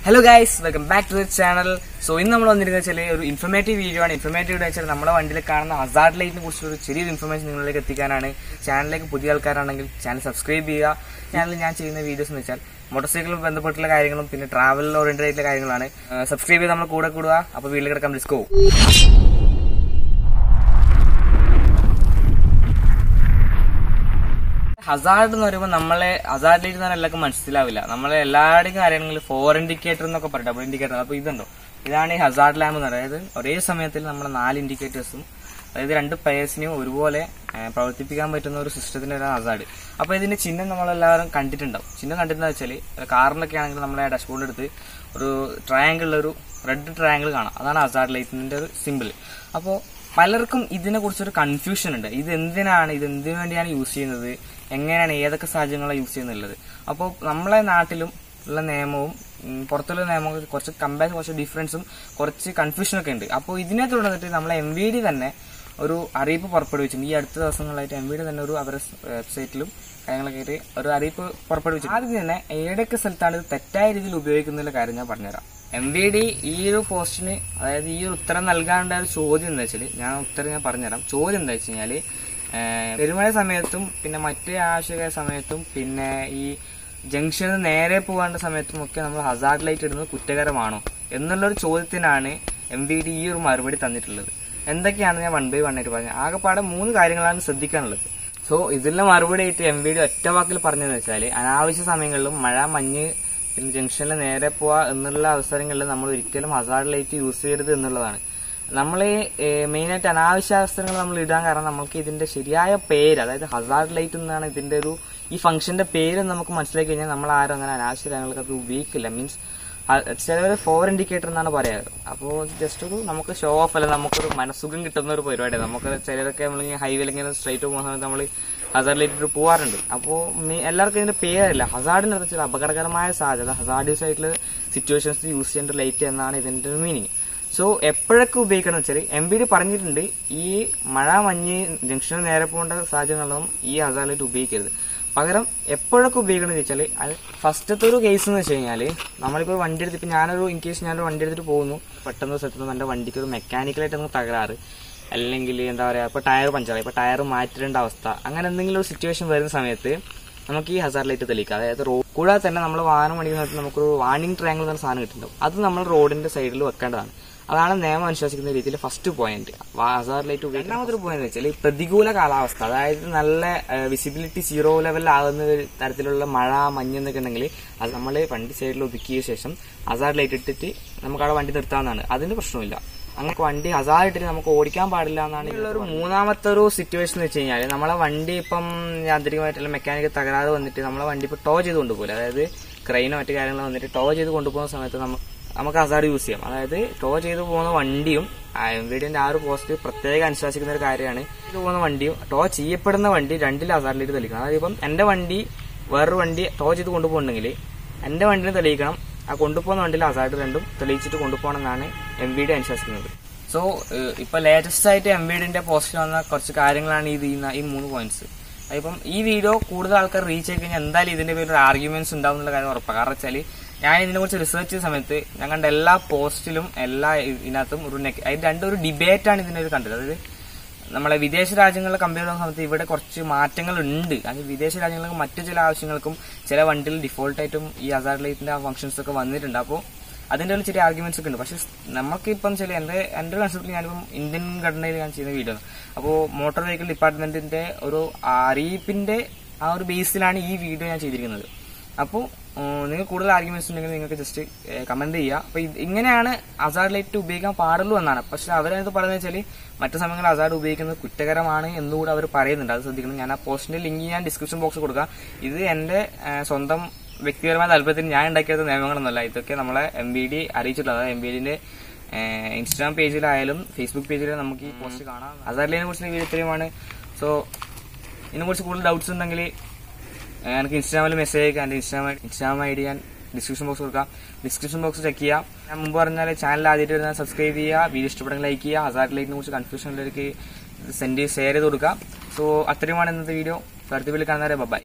hello guys welcome back to the channel so ഇന്ന് നമ്മൾ വന്നിരിക്കുന്നത് വെച്ചാൽ ഒരു ഇൻഫർമേറ്റീവ് വീഡിയോ ആണ് ഇൻഫർമേറ്റീവ് വെച്ചാൽ നമ്മുടെ വണ്ടിയിൽ കാണുന്ന ഹസാർഡ് ലൈറ്റിനെ കുറിച്ച് ഒരു ചെറിയൊരു ഇൻഫർമേഷൻ നിങ്ങളിലേക്ക് എത്തിക്കാനാണ് ചാനലിലേക്ക് പുതിയ ആൾക്കാരാണെങ്കിൽ ചാനൽ സബ്സ്ക്രൈബ് ചെയ്യുക ചാനലിൽ ഞാൻ ചെയ്യുന്ന വീഡിയോസ് എന്ന് വെച്ചാൽ മോട്ടോർ സൈക്കിളും ബന്ധപ്പെട്ടുള്ള കാര്യങ്ങളും പിന്നെ ട്രാവൽ ഓറിയന്റഡ് ആയിട്ടുള്ള കാര്യങ്ങളാണ് സബ്സ്ക്രൈബ് ചെയ്ത് നമ്മൾ കൂടെ കൂടുക അപ്പോൾ വീട്ടിൽ കിടക്കാം ഡിസ്കോ ഹസാർഡ് എന്ന് പറയുമ്പോൾ നമ്മളെ ഹസാർഡ് ലൈറ്റ് എന്ന് പറഞ്ഞാൽ എല്ലാവർക്കും മനസ്സിലാവില്ല നമ്മളെ എല്ലാവരുടെയും കാര്യങ്ങളിൽ ഫോർ ഇൻഡിക്കേറ്റർ എന്നൊക്കെ പറയും ഡബിൾ ഇൻഡിക്കേറ്റർ അപ്പോൾ ഇതുണ്ടോ ഇതാണ് ഈ ഹസാർഡ് ലാമ്പ് എന്ന് പറയുന്നത് അതായത് ഒരേ സമയത്തിൽ നമ്മൾ നാല് ഇൻഡിക്കേറ്റേഴ്സും അതായത് രണ്ട് പയേഴ്സിനെയും ഒരുപോലെ ആ, പ്രവർത്തിപ്പിക്കാൻ പറ്റുന്ന ഒരു സിസ്റ്റത്തിന്റെ ഒരു ഹസാർഡ് അപ്പോൾ ഇതിന്റെ ചിഹ്നം നമ്മളെല്ലാവരും കണ്ടിട്ടുണ്ടാവും ചിഹ്നം കണ്ടിട്ടുണ്ടെന്ന് വെച്ചാൽ കാറിനൊക്കെ ആണെങ്കിൽ നമ്മളെ ഡാഷ്ബോർഡ് എടുത്ത് ഒരു ട്രയാങ്കിളിൽ ഒരു റെഡ് ട്രയാങ്കിൾ കാണാം അതാണ് ഹസാർഡ് ലൈറ്റിന്റെ ഒരു സിമ്പിൾ അപ്പോൾ പലർക്കും ഇതിനെ കുറിച്ചൊരു കൺഫ്യൂഷൻ ഉണ്ട് ഇത് എന്തിനാണ് ഇത് എന്തിനു വേണ്ടിയാണ് യൂസ് ചെയ്യുന്നത് എങ്ങനെയാണ് ഏതൊക്കെ സാഹചര്യങ്ങളാണ് യൂസ് ചെയ്യുന്നുള്ളത് അപ്പോൾ നമ്മളെ നാട്ടിലും ഉള്ള നിയമവും ഉം, പുറത്തുള്ള നിയമവും കുറച്ച് കമ്പയർ കുറച്ച് ഡിഫറൻസും കുറച്ച് കൺഫ്യൂഷനൊക്കെ ഉണ്ട് അപ്പോൾ ഇതിനെ തുടർന്നിട്ട് നമ്മളെ എം വി ഡി തന്നെ ഒരു അറിയിപ്പ് പുറപ്പെടുവിച്ചിട്ടുണ്ട് ഈ അടുത്ത ദിവസങ്ങളായിട്ട് എം വി ഡി തന്നെ ഒരു അവരുടെ വെബ്സൈറ്റിലും കാര്യങ്ങളൊക്കെ ആയിട്ട് ഒരു അറിയിപ്പ് പുറപ്പെടുവിച്ചു ആദ്യം തന്നെ ഏതൊക്കെ സ്ഥലത്താണ് ഇത് തെറ്റായ രീതിയിൽ ഉപയോഗിക്കുന്നതിന്റെ കാര്യം ഞാൻ പറഞ്ഞുതരാം എം വി ഡി ഈ ഒരു പോസ്റ്റിന് അതായത് ഈ ഒരു ഉത്തരം നൽകാണ്ട ഒരു ചോദ്യം എന്താ വെച്ചാൽ ഞാൻ ഉത്തരം ഞാൻ പറഞ്ഞുതരാം ചോദ്യം എന്താ വെച്ച് കഴിഞ്ഞാല് ഏഹ്, പെരുമഴ സമയത്തും പിന്നെ മറ്റേ ആവശ്യക സമയത്തും പിന്നെ ഈ ജംഗ്ഷനിൽ നേരെ പോകേണ്ട സമയത്തും ഒക്കെ നമ്മൾ ഹസാർഡ് ലൈറ്റ് ഇടുന്നത് കുറ്റകരമാണോ എന്നുള്ളൊരു ചോദ്യത്തിനാണ് എം വി ഡി ഈ ഒരു മറുപടി തന്നിട്ടുള്ളത് എന്തൊക്കെയാണ് ഞാൻ വൺ ബൈ വൺ ആയിട്ട് പറഞ്ഞത് ആകെപ്പാടെ മൂന്ന് കാര്യങ്ങളാണ് ശ്രദ്ധിക്കാനുള്ളത് സോ ഇതിന്റെ മറുപടി ആയിട്ട് എം വി ഡി ഒറ്റ വാക്കിൽ പറഞ്ഞതെന്ന് വെച്ചാൽ അനാവശ്യ സമയങ്ങളിലും മഴ മഞ്ഞ് പിന്നെ ജംഗ്ഷനിൽ നേരെ പോവാ എന്നുള്ള അവസരങ്ങളിൽ നമ്മൾ ഒരിക്കലും ഹസാർഡ് ലൈറ്റ് യൂസ് ചെയ്യരുത് എന്നുള്ളതാണ് നമ്മൾ മെയിനായിട്ട് അനാവശ്യ അവസരങ്ങൾ നമ്മൾ ഇടാൻ കാരണം നമുക്ക് ഇതിന്റെ ശരിയായ പേര് അതായത് ഹസാർഡ് ലൈറ്റ് എന്നാണ് ഇതിന്റെ ഒരു ഈ ഫംഗ്ഷന്റെ പേര് നമുക്ക് മനസ്സിലാക്കി കഴിഞ്ഞാൽ നമ്മൾ ആരും അങ്ങനെ അനാവശ്യ കാര്യങ്ങൾക്ക് അത് ഉപയോഗിക്കില്ല മീൻസ് ചിലവർ ഫോർ ഇൻഡിക്കേറ്റർ എന്നാണ് പറയാറ് അപ്പോൾ ജസ്റ്റ് ഒരു നമുക്ക് ഷോ ഓഫ് അല്ല നമുക്കൊരു മനസ്സുഖം കിട്ടുന്ന ഒരു പരിപാടിയാണ് നമുക്ക് ചിലരൊക്കെ നമ്മൾ ഹൈവേയിൽ ഇങ്ങനെ സ്ട്രൈറ്റ് പോകുന്ന സമയത്ത് നമ്മൾ ഹസാർഡ് ലൈറ്റ് പോകാറുണ്ട് അപ്പോൾ എല്ലാവർക്കും ഇതിന്റെ പേരല്ല ഹസാർഡിന് വെച്ചാൽ അപകടകരമായ സാധ്യത ഹസാർഡിയസ് ആയിട്ടുള്ള സിറ്റുവേഷൻസ് യൂസ് ചെയ്യേണ്ട ലൈറ്റ് എന്നാണ് ഇതിന്റെ മീനിങ് സോ എപ്പോഴൊക്കെ ഉപയോഗിക്കണം വെച്ചാൽ എം ബി ഡി പറഞ്ഞിട്ടുണ്ട് ഈ മഴ മഞ്ഞ് ജംഗ്ഷനിൽ നേരെ പോകേണ്ട സാഹചര്യങ്ങളൊന്നും ഈ ഹസാർഡ് ലൈറ്റ് ഉപയോഗിക്കരുത് പകരം എപ്പോഴൊക്കെ ഉപയോഗിക്കണം എന്ന് വെച്ചാൽ അത് ഫസ്റ്റത്തെ ഒരു കേസ് എന്ന് വെച്ച് കഴിഞ്ഞാൽ നമ്മളിപ്പോൾ വണ്ടി എടുത്തിട്ട് ഞാനൊരു ഇൻ കേസ് ഞാനൊരു വണ്ടി എടുത്തിട്ട് പോകുന്നു പെട്ടെന്ന് സ്ഥലത്ത് എൻ്റെ വണ്ടിക്ക് ഒരു മെക്കാനിക്കലായിട്ട് നമുക്ക് തകരാറ് അല്ലെങ്കിൽ എന്താ പറയുക ഇപ്പോൾ ടയർ പഞ്ചറായി ഇപ്പോൾ ടയർ മാറ്റേണ്ട അവസ്ഥ അങ്ങനെ എന്തെങ്കിലും ഒരു സിറ്റുവേഷൻ വരുന്ന സമയത്ത് നമുക്ക് ഈ ഹസാർ ലൈറ്റ് തെളിയിക്കാം അതായത് റോഡ് കൂടാതെ തന്നെ നമ്മൾ വാഹനം ഓടിക്കുന്ന സമയത്ത് നമുക്കൊരു വാണിംഗ് ട്രയാങ്കിൾ എന്ന സാധനം കിട്ടുന്നുണ്ടാവും അത് നമ്മൾ റോഡിന്റെ സൈഡിൽ വെക്കേണ്ടതാണ് അതാണ് നിയമം അനുശാസിക്കുന്ന രീതിയിൽ ഫസ്റ്റ് പോയിന്റ് ഹസാർ ലൈറ്റ് രണ്ടാമതൊരു പോയിന്റ് വെച്ചാൽ പ്രതികൂല കാലാവസ്ഥ അതായത് നല്ല വിസിബിലിറ്റി സീറോ ലെവലിലാകുന്ന ഒരു തരത്തിലുള്ള മഴ മഞ്ഞ് എന്നൊക്കെ ഉണ്ടെങ്കിൽ അത് നമ്മൾ വണ്ടി സൈഡിൽ ഒതുക്കിയ ശേഷം ഹസാർ ലൈറ്റ് ഇട്ടിട്ട് നമുക്ക് അവിടെ വണ്ടി നിർത്താവുന്നതാണ് അതിന് പ്രശ്നമില്ല അങ്ങനെ വണ്ടി ഹസാർ ഇട്ടിട്ട് നമുക്ക് ഓടിക്കാൻ പാടില്ല എന്നാണ് ഇതിലുള്ള ഒരു മൂന്നാമത്തെ ഒരു സിറ്റുവേഷൻ എന്ന് വെച്ച് കഴിഞ്ഞാൽ നമ്മളെ വണ്ടി ഇപ്പം യാന്ത്രികമായിട്ടുള്ള മെക്കാനിക്കൽ തകരാറ് വന്നിട്ട് നമ്മളെ വണ്ടി ഇപ്പോൾ ടോ ചെയ്ത് കൊണ്ടുപോകില്ല അതായത് ക്രെയിനോ മറ്റു കാര്യങ്ങളോ വന്നിട്ട് ടോ ചെയ്ത് കൊണ്ടുപോകുന്ന സമയത്ത് നമ്മ നമുക്ക് ഹസാർഡ് യൂസ് ചെയ്യാം അതായത് ടോ ചെയ്ത് പോകുന്ന വണ്ടിയും എം വി ഡിന്റെ ആ ഒരു പോസ്റ്റ് പ്രത്യേകം അനുശാസിക്കുന്ന ഒരു കാര്യമാണ് ഇത് പോകുന്ന വണ്ടിയും ടോ ചെയ്യപ്പെടുന്ന വണ്ടി രണ്ടിൽ ഹസാർഡിലേക്ക് തെളിയിക്കണം അതായത് ഇപ്പം എന്റെ വണ്ടി വേറൊരു വണ്ടി ടോ ചെയ്ത് കൊണ്ടുപോകണമെങ്കിൽ എന്റെ വണ്ടിനെ തെളിയിക്കണം ആ കൊണ്ടുപോകുന്ന വണ്ടിയിൽ ഹസാർഡ് രണ്ടും തെളിയിച്ചിട്ട് കൊണ്ടുപോകണം എന്നാണ് എം വി ഡി അനുശാസിക്കുന്നത് സോ ഇപ്പൊ ലേറ്റസ്റ്റ് ആയിട്ട് എം വി ഡിന്റെ പോസ്റ്റിൽ വന്ന കുറച്ച് കാര്യങ്ങളാണ് ഇത് ഈ ന- ഈ മൂന്ന് പോയിന്റ്സ് അതിപ്പം ഈ വീഡിയോ കൂടുതൽ ആൾക്കാർ റീച്ച് ആയി കഴിഞ്ഞാൽ എന്തായാലും ഇതിന്റെ പേരിൽ ആർഗ്യുമെന്റ്സ് ഉണ്ടാവും എന്നുള്ള കാര്യം ഉറപ്പാണ് കാരണം വെച്ചാൽ ഞാൻ ഇതിനെ കുറിച്ച് റിസർച്ച് ചെയ്ത സമയത്ത് ഞാൻ കണ്ട എല്ലാ പോസ്റ്റിലും എല്ലാ ഇതിനകത്തും ഒരു നെക്ക് അതിന്റെ രണ്ടൊരു ഡിബേറ്റ് ആണ് ഇതിന്റെ ഒരു കണ്ടത് അതായത് നമ്മളെ വിദേശ രാജ്യങ്ങളെ കമ്പയർ ചെയ്യുന്ന സമയത്ത് ഇവിടെ കുറച്ച് മാറ്റങ്ങൾ ഉണ്ട് അത് വിദേശ രാജ്യങ്ങൾക്ക് മറ്റു ചില ആവശ്യങ്ങൾക്കും ചില വണ്ടിയിൽ ഡിഫോൾട്ട് ആയിട്ടും ഈ അസാർ ലൈറ്റിന്റെ ആ ഫംഗ്ഷൻസ് ഒക്കെ വന്നിട്ടുണ്ട് അപ്പോൾ അതിന്റെ ഒരു ചെറിയ ആർഗ്യുമെന്റ്സ് ഒക്കെ ഉണ്ട് പക്ഷെ നമുക്കിപ്പം ചില എന്റെ എന്റെ ഒരു കൺസെപ്റ്റിൽ ഞാനിപ്പം ഇന്ത്യൻ ഘടനയിൽ ഞാൻ ചെയ്യുന്ന വീഡിയോ അപ്പോൾ മോട്ടോർ വെഹിക്കിൾ ഡിപ്പാർട്ട്മെന്റിന്റെ ഒരു അറിയിപ്പിന്റെ ആ ഒരു ബേസിലാണ് ഈ വീഡിയോ ഞാൻ ചെയ്തിരിക്കുന്നത് അപ്പോൾ നിങ്ങൾക്ക് കൂടുതൽ ആർഗ്യുമെന്റ്സ് ഉണ്ടെങ്കിൽ നിങ്ങൾക്ക് ജസ്റ്റ് കമന്റ് ചെയ്യുക അപ്പൊ ഇത് ഇങ്ങനെയാണ് അസാർഡ് ലൈറ്റ് ഉപയോഗിക്കാൻ പാടുള്ളൂ എന്നാണ് പക്ഷെ അവരത് പറയുന്നത് വെച്ചാൽ മറ്റു സമയങ്ങളിൽ അസാർഡ് ഉപയോഗിക്കുന്നത് കുറ്റകരമാണ് എന്നുകൂടെ അവർ പറയുന്നുണ്ട് അത് ശ്രദ്ധിക്കണം ഞാൻ ആ പോസ്റ്റിന്റെ ലിങ്ക് ഞാൻ ഡിസ്ക്രിപ്ഷൻ ബോക്സിൽ കൊടുക്കാം ഇത് എന്റെ ആ, സ്വന്തം വ്യക്തിപരമായ താല്പര്യത്തിന് ഞാൻ ഉണ്ടാക്കിയത് നിയമങ്ങളൊന്നുമല്ല ഇതൊക്കെ നമ്മളെ എം ബി ഡി അറിയിച്ചിട്ടുള്ളത് അതായത് എം ബി ഡിന്റെ ഇൻസ്റ്റാഗ്രാം പേജിലായാലും ഫേസ്ബുക്ക് പേജിലും നമുക്ക് ഈ പോസ്റ്റ് കാണാം അസാർഡിനെ കുറിച്ച് വീഡിയോ ഇത്രയുമാണ് സോ ഇതിനെ കുറിച്ച് കൂടുതൽ ഡൗട്ട്സ് ഉണ്ടെങ്കിൽ ഏഹ് എനിക്ക് ഇൻസ്റ്റാഗ്രാമിൽ മെസ്സേജ് അയക്കാം എൻ്റെ ഇൻസ്റ്റാഗ്രാം ഇൻസ്റ്റാഗ്രാം ഐ ഡി ഞാൻ ഡിസ്ക്രിപ്ഷൻ ബോക്സ് കൊടുക്കാം ഡിസ്ക്രിപ്ഷൻ ബോക്സ് ചെക്ക് ചെയ്യാം ഞാൻ മുമ്പ് പറഞ്ഞാൽ ചാനൽ ആദ്യമായിട്ട് വരുന്നത് സബ്സ്ക്രൈബ് ചെയ്യുക വീഡിയോ ഇഷ്ടപ്പെടുന്ന ലൈക്ക് ചെയ്യുക ഹസാർഡ് ലൈറ്റിനെ കുറിച്ച് കൺഫ്യൂഷൻ ഉള്ളവർക്ക് സെൻഡ് ഷെയർ ചെയ്ത് കൊടുക്കുക സോ അത്രയുമാണ് ഇന്നത്തെ വീഡിയോ അടുത്ത വീഡിയോ കാണുന്നവരെ ബൈ